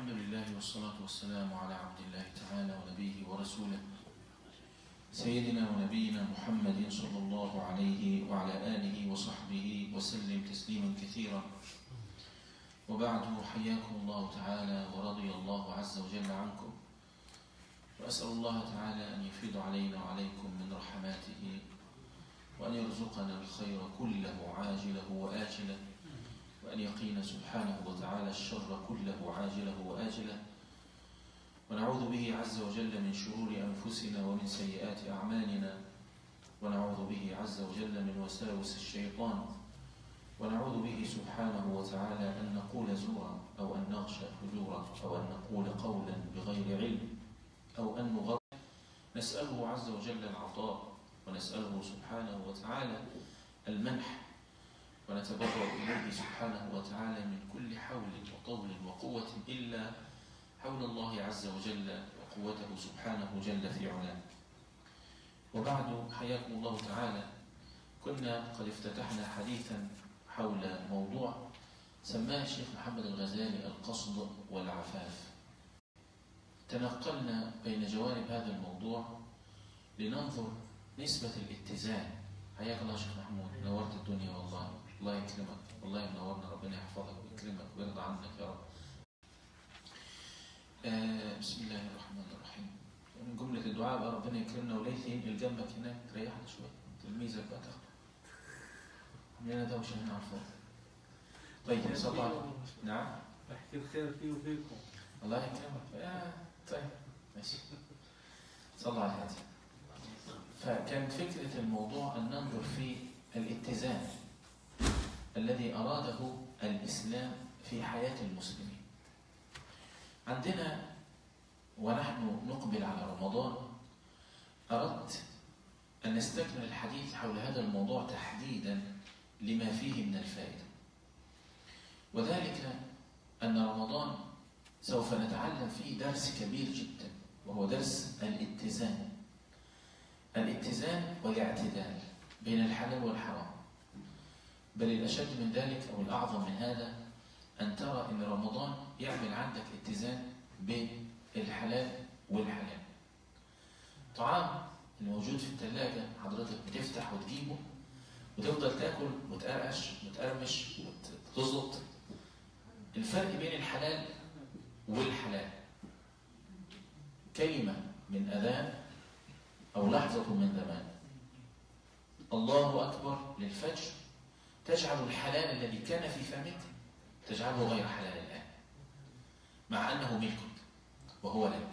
لله والصلاة والسلام على عبد الله تعالى ونبيه ورسوله سيدنا ونبينا محمد صلى الله عليه وعلى آله وصحبه وسلم تسليما كثيرا وبعد حياكم الله تعالى ورضي الله عز وجل عنكم وأسأل الله تعالى أن يفيض علينا وعليكم من رحماته وأن يرزقنا الخير كله عاجله وآجله وأن يقينا سبحانه وتعالى الشر كله عاجله وآجله ونعوذ به عز وجل من شرور أنفسنا ومن سيئات أعمالنا ونعوذ به عز وجل من وساوس الشيطان ونعوذ به سبحانه وتعالى أن نقول زورا أو أن نغشى فجورا أو أن نقول قولا بغير علم أو أن نغض نسأله عز وجل العطاء ونسأله سبحانه وتعالى المنح ونتبرأ إليه سبحانه وتعالى من كل حول وطول وقوة إلا حول الله عز وجل وقوته سبحانه جل في علاه وبعد حياكم الله تعالى كنا قد افتتحنا حديثا حول موضوع سماه الشيخ محمد الغزالي القصد والعفاف تنقلنا بين جوانب هذا الموضوع لننظر نسبة الاتزان حياك الله شيخ محمود نورت الدنيا والله الله يكرمك والله منورنا ربنا يحفظك ويكرمك ويرضى عنك يا رب آه بسم الله الرحمن الرحيم من جملة الدعاء بقى ربنا يكرمنا وليث ينقل جنبك هناك تريحنا شوية تلميذك بقى تاخده عملنا دوشة هنا على الفاضي طيب صلى الله نعم احكي الخير فيه وفيكم الله يكرمك آه طيب ماشي صلى على الهادي فكانت فكرة الموضوع أن ننظر في الاتزان الذي أراده الإسلام في حياة المسلمين عندنا ونحن نقبل على رمضان أردت أن نستكمل الحديث حول هذا الموضوع تحديدا لما فيه من الفائدة وذلك أن رمضان سوف نتعلم فيه درس كبير جدا وهو درس الاتزان الاتزان والاعتدال بين الحلال والحرام بل الأشد من ذلك أو الأعظم من هذا أن ترى أن رمضان يعمل عندك اتزان بين الحلال والحلال طعام الموجود في الثلاجة حضرتك بتفتح وتجيبه وتفضل تاكل وتقرقش وتقرمش وتزلط الفرق بين الحلال والحلال كلمة من أذان أو لحظة من زمان الله أكبر للفجر تجعل الحلال الذي كان في فمك تجعله غير حلال الآن مع أنه ملكك وهو لك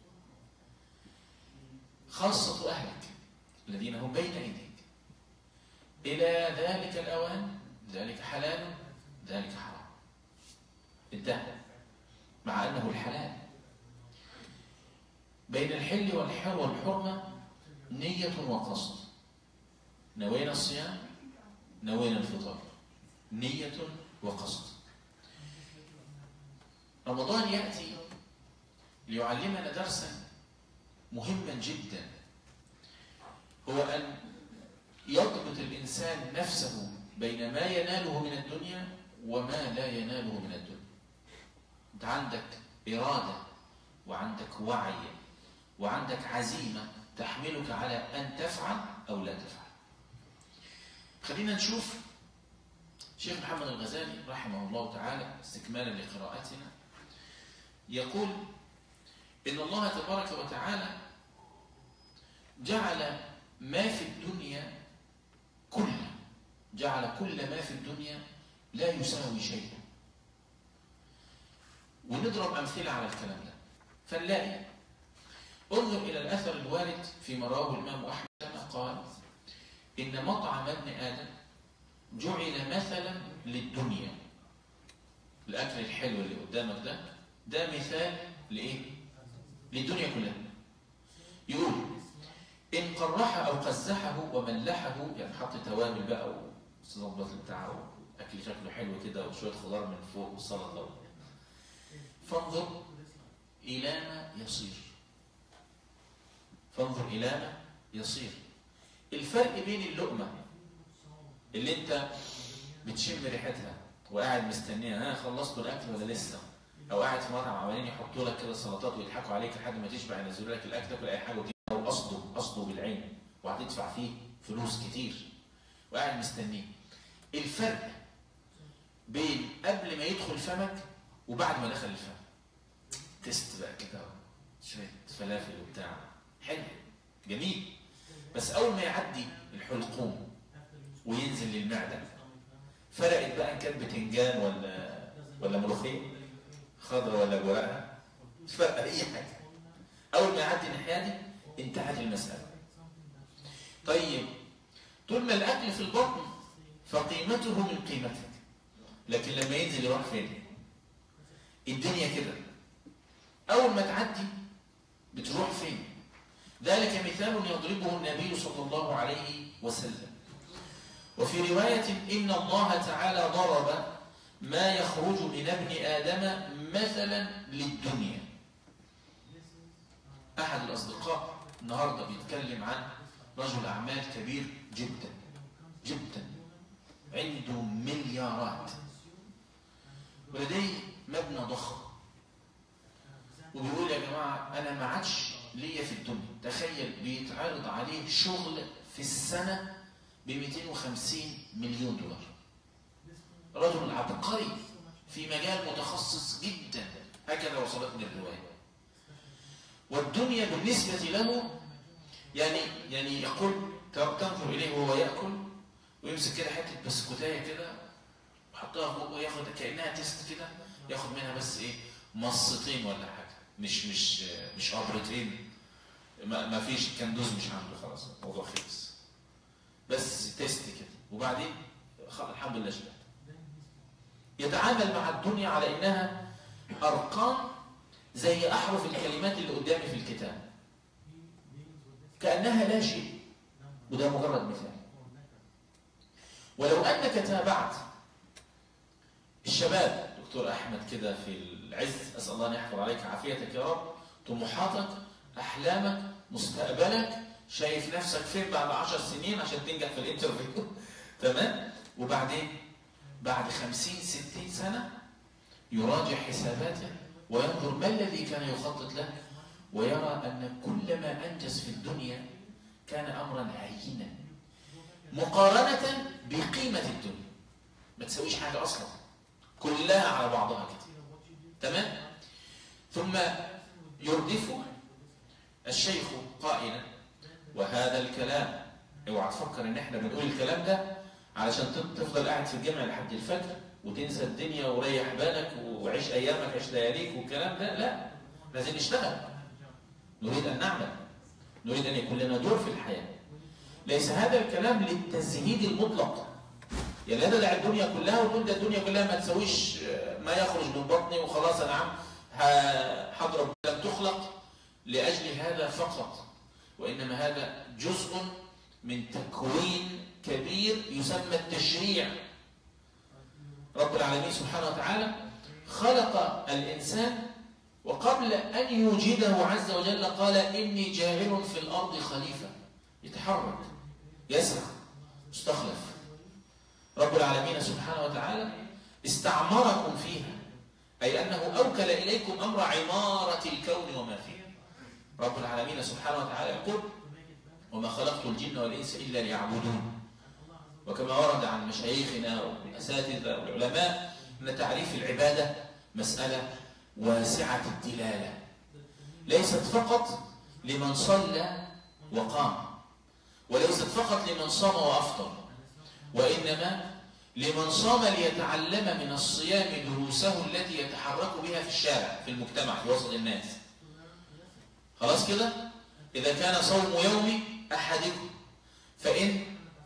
خاصة أهلك الذين هم بين أيديك إلى ذلك الأوان ذلك حلال ذلك حرام انتهى مع أنه الحلال بين الحل والحر والحرمة نية وقصد نوينا الصيام نوينا الفطر نية وقصد رمضان يأتي ليعلمنا درسا مهما جدا هو أن يضبط الإنسان نفسه بين ما يناله من الدنيا وما لا يناله من الدنيا أنت عندك إرادة وعندك وعي وعندك عزيمة تحملك على أن تفعل أو لا تفعل خلينا نشوف شيخ محمد الغزالي رحمه الله تعالى استكمالا لقراءتنا يقول إن الله تبارك وتعالى جعل ما في الدنيا كله جعل كل ما في الدنيا لا يساوي شيئا ونضرب أمثلة على الكلام ده فنلاقي انظر إلى الأثر الوارد في مراه الإمام أحمد قال إن مطعم ابن آدم جعل مثلا للدنيا الأكل الحلو اللي قدامك ده ده مثال لإيه؟ للدنيا كلها يقول إن قرح أو قزحه وملحه يعني حط توابل بقى وظبط بتاعه أكل شكله حلو كده وشوية خضار من فوق وسلطة فانظر إلى ما يصير فانظر إلى ما يصير الفرق بين اللقمة اللي انت بتشم ريحتها وقاعد مستنيها ها خلصتوا الاكل ولا لسه او قاعد في مطعم عمالين يحطوا لك كده سلطات ويضحكوا عليك لحد ما تشبع ينزلوا لك الاكل تاكل اي حاجه وتجيب قصده قصده بالعين وهتدفع فيه فلوس كتير وقاعد مستنيه الفرق بين قبل ما يدخل فمك وبعد ما دخل الفم تيست بقى كده شويه فلافل وبتاع حلو جميل بس اول ما يعدي الحلقوم وينزل للمعده فرقت بقى ان كان بتنجان ولا ولا ملوخيه خضرة ولا جواها مش فارقه اي حاجه اول ما يعدي الناحيه دي انتهت المساله طيب طول ما الاكل في البطن فقيمته من قيمتك لكن لما ينزل يروح فين الدنيا كده اول ما تعدي بتروح فين ذلك مثال يضربه النبي صلى الله عليه وسلم وفي رواية إن الله تعالى ضرب ما يخرج من ابن آدم مثلا للدنيا أحد الأصدقاء النهاردة بيتكلم عن رجل أعمال كبير جدا جدا عنده مليارات ولديه مبنى ضخم وبيقول يا جماعة أنا ما عادش ليا في الدنيا تخيل بيتعرض عليه شغل في السنة ب 250 مليون دولار رجل عبقري في مجال متخصص جدا هكذا وصلتني الرواية والدنيا بالنسبة له يعني يعني يقول تنظر إليه وهو يأكل ويمسك كده حتة بسكوتاية كده ويحطها فوق وياخد كأنها تيست كده ياخد منها بس إيه مصتين ولا حاجة مش مش مش قبرتين ما, ما فيش كندوز مش عنده خلاص الموضوع خلص بس تيست كده وبعدين الحمد لله شبعت يتعامل مع الدنيا على انها ارقام زي احرف الكلمات اللي قدامي في الكتاب كانها لا شيء وده مجرد مثال ولو انك تابعت الشباب دكتور احمد كده في العز اسال الله ان يحفظ عليك عافيتك يا رب طموحاتك احلامك مستقبلك شايف نفسك فين بعد عشر سنين عشان تنجح في الانترفيو تمام وبعدين بعد خمسين ستين سنة يراجع حساباته وينظر ما الذي كان يخطط له ويرى أن كل ما أنجز في الدنيا كان أمرا هينا مقارنة بقيمة الدنيا ما تسويش حاجة أصلا كلها على بعضها كده تمام ثم يردف الشيخ قائلا وهذا الكلام اوعى تفكر ان احنا بنقول الكلام ده علشان تفضل قاعد في الجامع لحد الفجر وتنسى الدنيا وريح بالك وعيش ايامك عيش لياليك والكلام ده لا لازم نشتغل نريد ان نعمل نريد ان يكون لنا دور في الحياه ليس هذا الكلام للتزهيد المطلق يعني لا تدع الدنيا كلها وتقول ده الدنيا كلها ما تسويش ما يخرج من بطني وخلاص انا عم حضرب لم تخلق لاجل هذا فقط وإنما هذا جزء من تكوين كبير يسمى التشريع رب العالمين سبحانه وتعالى خلق الإنسان وقبل أن يوجده عز وجل قال إني جاعل في الأرض خليفة يتحرك يسعى مستخلف رب العالمين سبحانه وتعالى استعمركم فيها أي أنه أوكل إليكم أمر عمارة الكون وما فيه رب العالمين سبحانه وتعالى يقول وما خلقت الجن والإنس إلا ليعبدون وكما ورد عن مشايخنا والأساتذة والعلماء أن تعريف العبادة مسألة واسعة الدلالة ليست فقط لمن صلى وقام وليست فقط لمن صام وأفطر وإنما لمن صام ليتعلم من الصيام دروسه التي يتحرك بها في الشارع في المجتمع في وسط الناس خلاص كده إذا كان صوم يوم أحدكم فإن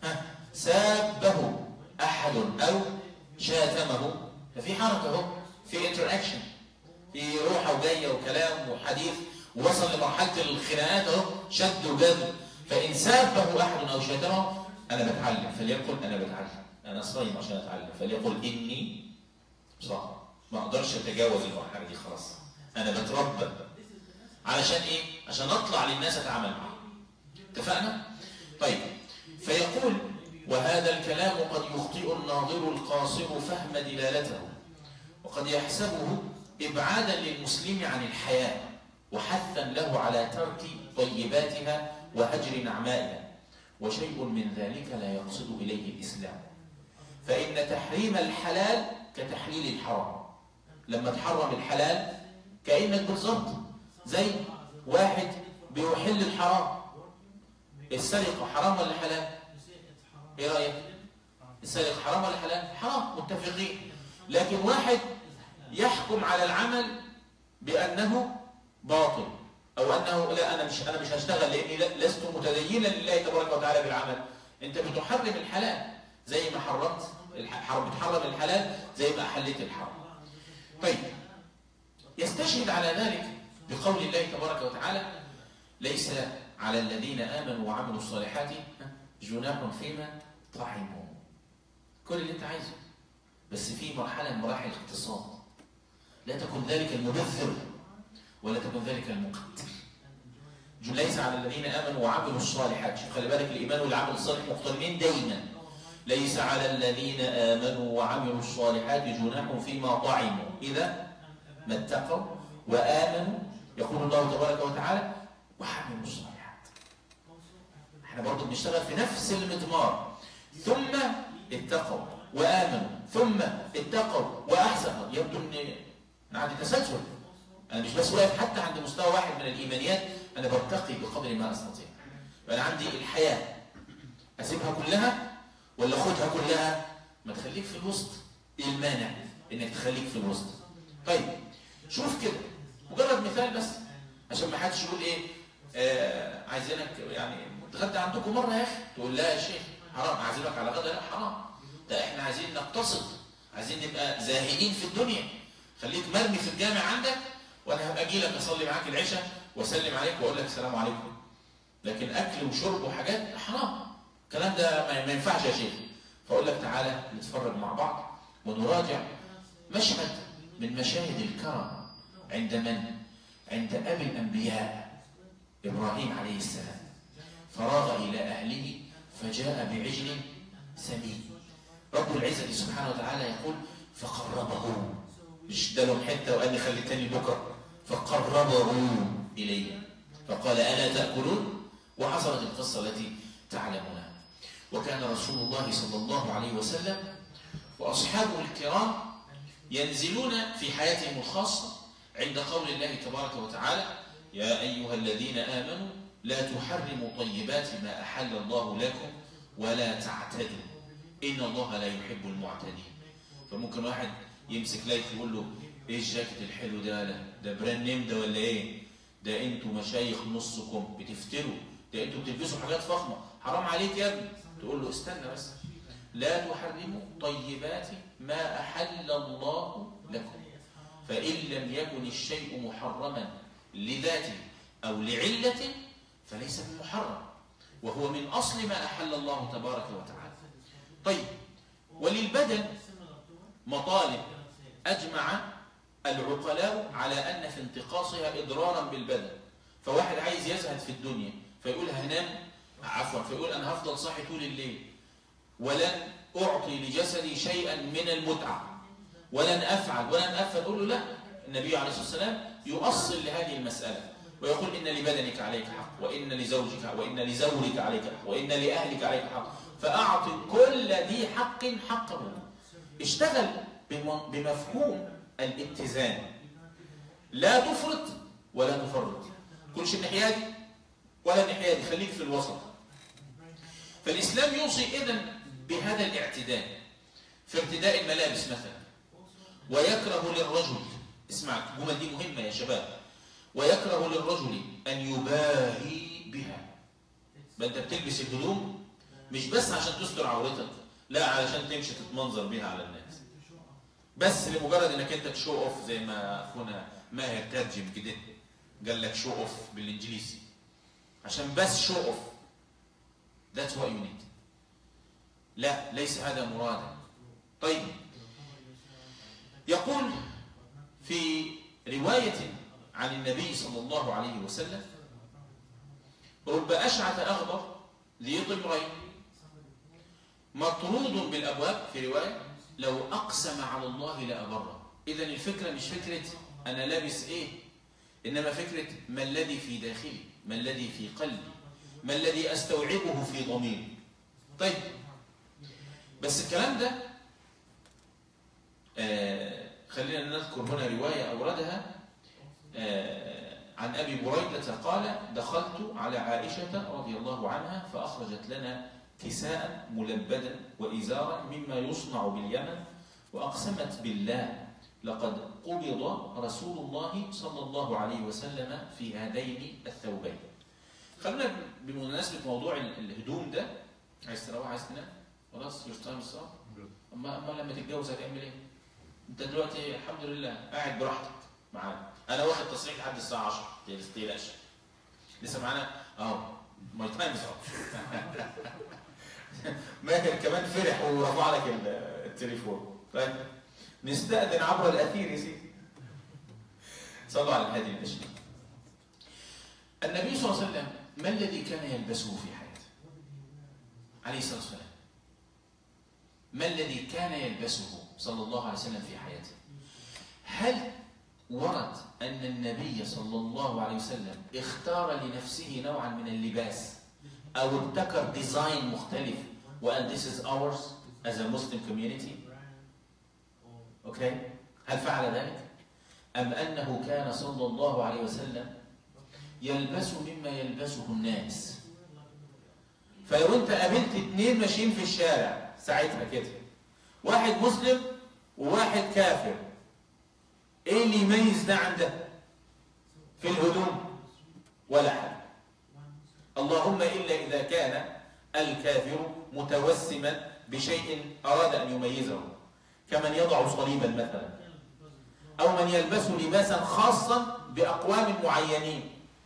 سابه أحد أو شاتمه ففي حركة اهو في انتراكشن في روحة وجاية وكلام وحديث ووصل لمرحلة الخناقات اهو شد وجذب فإن سابه أحد أو شاتمه أنا بتعلم فليقل أنا بتعلم أنا صايم عشان أتعلم فليقل إني صائم ما أقدرش أتجاوز المرحلة دي خلاص أنا بتربى علشان ايه عشان اطلع للناس اتعامل معاهم اتفقنا طيب فيقول وهذا الكلام قد يخطئ الناظر القاصر فهم دلالته وقد يحسبه إبعادا للمسلم عن الحياة وحثا له على ترك طيباتها وهجر نعمائها وشيء من ذلك لا يقصد إليه الإسلام فإن تحريم الحلال كتحليل الحرام لما تحرم الحلال كأنك بالظبط زي واحد بيحل الحرام السرقة حرام ولا حلال؟ ايه رأيك؟ السرقة حرام ولا حلال؟ حرام متفقين لكن واحد يحكم على العمل بأنه باطل أو أنه لا أنا مش أنا مش هشتغل لأني لست متدينا لله تبارك وتعالى بالعمل أنت بتحرم الحلال زي ما حرمت بتحرم الحلال زي ما أحلت الحرام طيب يستشهد على ذلك بقول الله تبارك وتعالى ليس على الذين آمنوا وعملوا الصالحات جناح فيما طعموا كل اللي انت عايزه بس في مرحلة من مراحل الاقتصاد لا تكن ذلك المبذر ولا تكن ذلك المقتل ليس على الذين آمنوا وعملوا الصالحات شوف خلي بالك الإيمان والعمل الصالح مقترنين دايما ليس على الذين آمنوا وعملوا الصالحات جناح فيما طعموا إذا ما اتقوا وآمنوا يقول الله تبارك وتعالى وعملوا الصالحات احنا برضه بنشتغل في نفس المضمار ثم اتقوا وآمنوا ثم اتقوا وأحسنوا يبدو ان عندي تسلسل انا مش بس واقف حتى عند مستوى واحد من الايمانيات انا برتقي بقدر ما استطيع فانا عندي الحياه اسيبها كلها ولا اخدها كلها ما تخليك في الوسط ايه المانع انك تخليك في الوسط طيب شوف كده مجرد مثال بس عشان ما حدش يقول ايه آه عايزينك يعني تغدى عندكم مره يا اخي تقول لا يا شيخ حرام اعزمك على غدا لا حرام ده احنا عايزين نقتصد عايزين نبقى زاهدين في الدنيا خليك مرمي في الجامع عندك وانا هبقى اجي لك اصلي معاك العشاء واسلم عليك واقول لك السلام عليكم لكن اكل وشرب وحاجات حرام الكلام ده ما ينفعش يا شيخ فاقول لك تعالى نتفرج مع بعض ونراجع مشهد من مشاهد الكرم عند من؟ عند ابي الانبياء ابراهيم عليه السلام فراغ الى اهله فجاء بعجل سمين رب العزة سبحانه وتعالى يقول فقربه مش ادالهم حته وقال لي خلي تاني بكره فقربه اليه فقال الا تاكلون وحصلت القصه التي تعلمونها وكان رسول الله صلى الله عليه وسلم واصحابه الكرام ينزلون في حياتهم الخاصه عند قول الله تبارك وتعالى يا ايها الذين امنوا لا تحرموا طيبات ما احل الله لكم ولا تعتدوا ان الله لا يحب المعتدين فممكن واحد يمسك لايك يقول له ايه الجاكيت الحلو ده لا ده براند نيم ده ولا ايه ده انتوا مشايخ نصكم بتفتروا ده انتوا بتلبسوا حاجات فخمه حرام عليك يا ابني تقول له استنى بس لا تحرموا طيبات ما احل الله لكم فان لم يكن الشيء محرما لذاته او لعله فليس بمحرم وهو من اصل ما احل الله تبارك وتعالى طيب وللبدن مطالب أجمع العقلاء على أن في انتقاصها إضرارا بالبدن فواحد عايز يزهد في الدنيا فيقول هنام عفوا فيقول أنا هفضل صاحي طول الليل ولن أعطي لجسدي شيئا من المتعة ولن أفعل ولن أفعل أقول له لا النبي عليه الصلاة والسلام يؤصل لهذه المسألة ويقول إن لبدنك عليك حق وإن لزوجك وإن لزوجك عليك حق وإن لأهلك عليك حق فأعطي كل ذي حق حقه اشتغل بمفهوم الاتزان لا تفرط ولا تفرط كلش الناحيه دي ولا الناحيه دي خليك في الوسط فالإسلام يوصي إذن بهذا الاعتدال في ارتداء الملابس مثلا ويكره للرجل اسمع الجمل دي مهمة يا شباب ويكره للرجل أن يباهي بها ما أنت بتلبس الهدوم مش بس عشان تستر عورتك لا علشان تمشي تتمنظر بيها على الناس بس لمجرد انك انت تشو اوف زي ما اخونا ماهر ترجم كده قال لك شو اوف بالانجليزي عشان بس شو اوف That's what you need لا ليس هذا مرادا طيب يقول في رواية عن النبي صلى الله عليه وسلم رب أشعث أغبر ذي طمرين مطرود بالأبواب في رواية لو أقسم على الله لأبره إذا الفكرة مش فكرة انا لابس ايه انما فكره ما الذي في داخلي ما الذي في قلبي ما الذي استوعبه في ضميري طيب بس الكلام ده آه خلينا نذكر هنا روايه اوردها آه عن ابي بريده قال دخلت على عائشه رضي الله عنها فاخرجت لنا كساء ملبدا وازارا مما يصنع باليمن واقسمت بالله لقد قبض رسول الله صلى الله عليه وسلم في هذين الثوبين خلينا بمناسبة موضوع الهدوم ده عايز تروح عايز تنام خلاص يور تايم صح اما اما لما تتجوز هتعمل ايه انت دلوقتي الحمد لله قاعد براحتك معانا انا واخد تصريح لحد الساعه 10 ما تقلقش لسه معانا اهو ماي تايم ماهر كمان فرح ورفع لك التليفون طيب نستأذن عبر الأثير يا سيدي صلوا على الهادي البشري النبي صلى الله عليه وسلم ما الذي كان يلبسه في حياته عليه الصلاة والسلام ما الذي كان يلبسه صلى الله عليه وسلم في حياته هل ورد أن النبي صلى الله عليه وسلم اختار لنفسه نوعا من اللباس أو ابتكر ديزاين مختلف وأن this is ours as a Muslim community أوكي هل فعل ذلك أم أنه كان صلى الله عليه وسلم يلبس مما يلبسه الناس فلو انت قابلت اتنين ماشيين في الشارع ساعتها كده واحد مسلم وواحد كافر ايه اللي يميز ده عن ده في الهدوم ولا حاجه اللهم الا اذا كان الكافر متوسما بشيء اراد ان يميزه كمن يضع صليبا مثلا او من يلبس لباسا خاصا باقوام معينين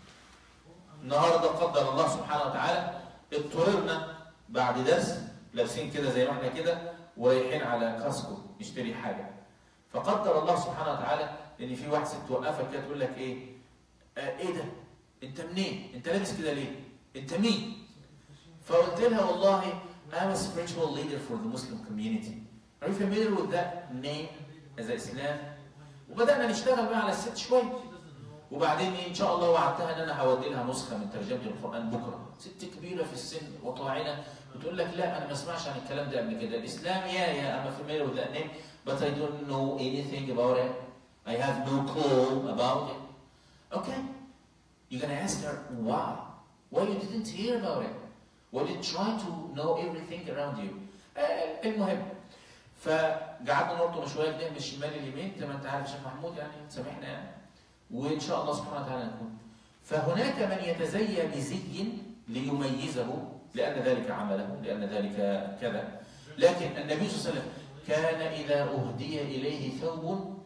النهارده قدر الله سبحانه وتعالى اضطررنا بعد درس لابسين كده زي ما احنا كده ورايحين على كاسكو نشتري حاجه فقدر الله سبحانه وتعالى ان في واحد ست توقفك كده تقول لك ايه آه ايه ده انت منين انت لابس كده ليه انت مين فقلت لها والله I'm a spiritual leader for the Muslim community Are you familiar with that name as Islam وبدأنا نشتغل بقى على الست شوية وبعدين ان شاء الله وعدتها ان انا هودي لها نسخه من ترجمه القران بكره ست كبيره في السن وطاعنه بتقول لك لا انا ما اسمعش عن الكلام ده قبل كده الاسلام يا يا I'm familiar with that name but I don't know anything about it I have no clue about it okay you're gonna ask her why why you didn't hear about it why did you try to know everything around you آه المهم فقعدنا نرطم شويه كده من الشمال اليمين زي ما انت عارف يا شيخ محمود يعني سامحنا يعني وإن شاء الله سبحانه وتعالى نكون فهناك من يتزيى بزي ليميزه لأن ذلك عمله لأن ذلك كذا لكن النبي صلى الله عليه وسلم كان إذا أهدي إليه ثوب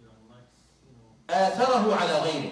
آثره على غيره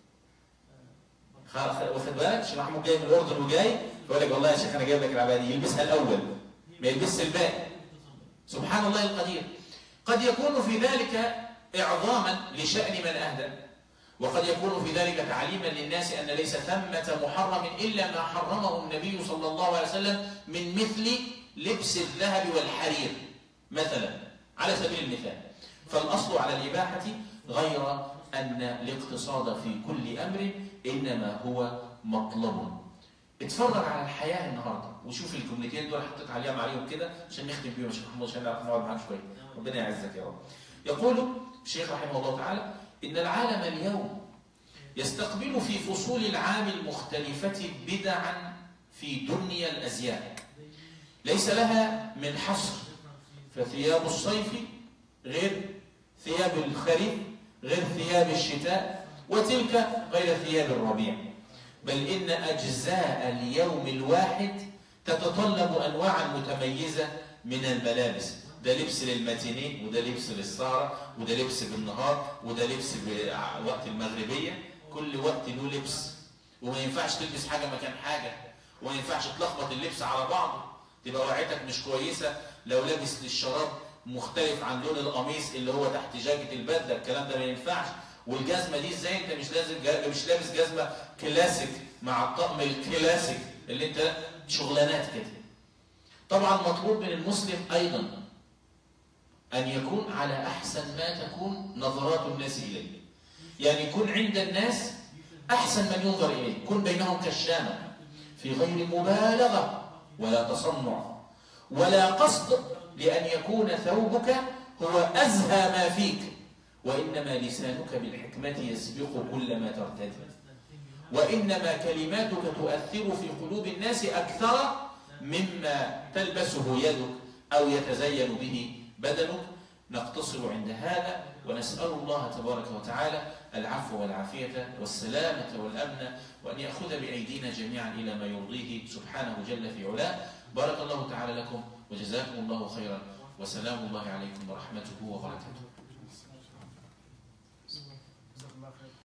واخد بالك شيخ محمود جاي من الأردن وجاي يقول لك والله يا شيخ أنا جايب لك العباية دي يلبسها الأول ما يلبسش الباقي سبحان الله القدير قد يكون في ذلك إعظاما لشأن من أهدى وقد يكون في ذلك تعليما للناس أن ليس ثمة محرم إلا ما حرمه النبي صلى الله عليه وسلم من مثل لبس الذهب والحرير مثلا على سبيل المثال فالأصل على الإباحة غير أن الاقتصاد في كل أمر إنما هو مطلب اتفرج على الحياة النهاردة وشوف الجملتين دول حطيت عليهم عليهم كده عشان نختم بيهم يا شيخ محمود عشان نعرف نقعد معاك شوية ربنا يعزك يا رب يقول الشيخ رحمه الله تعالى إن العالم اليوم يستقبل في فصول العام المختلفة بدعا في دنيا الأزياء ليس لها من حصر فثياب الصيف غير ثياب الخريف غير ثياب الشتاء وتلك غير ثياب الربيع بل إن أجزاء اليوم الواحد تتطلب أنواعا متميزة من الملابس ده لبس للماتينيه وده لبس للسهرة وده لبس بالنهار وده لبس بوقت المغربية كل وقت له لبس وما ينفعش تلبس حاجة مكان حاجة وما ينفعش تلخبط اللبس على بعضه تبقى وعيتك مش كويسة لو لابس للشراب مختلف عن لون القميص اللي هو تحت جاكيت البدله الكلام ده ما ينفعش والجزمه دي ازاي انت مش لازم مش لابس جزمه كلاسيك مع الطقم الكلاسيك اللي انت شغلانات كده طبعا مطلوب من المسلم ايضا أن يكون على أحسن ما تكون نظرات الناس إليه يعني كن عند الناس أحسن من ينظر إليه كن بينهم كالشامة في غير مبالغة ولا تصنع ولا قصد لأن يكون ثوبك هو أزهى ما فيك وإنما لسانك بالحكمة يسبق كل ما ترتدي وإنما كلماتك تؤثر في قلوب الناس أكثر مما تلبسه يدك أو يتزين به بدنك نقتصر عند هذا ونسأل الله تبارك وتعالى العفو والعافية والسلامة والأمن وأن يأخذ بأيدينا جميعا إلى ما يرضيه سبحانه جل في علاه بارك الله تعالى لكم وجزاكم الله خيرا وسلام الله عليكم ورحمته وبركاته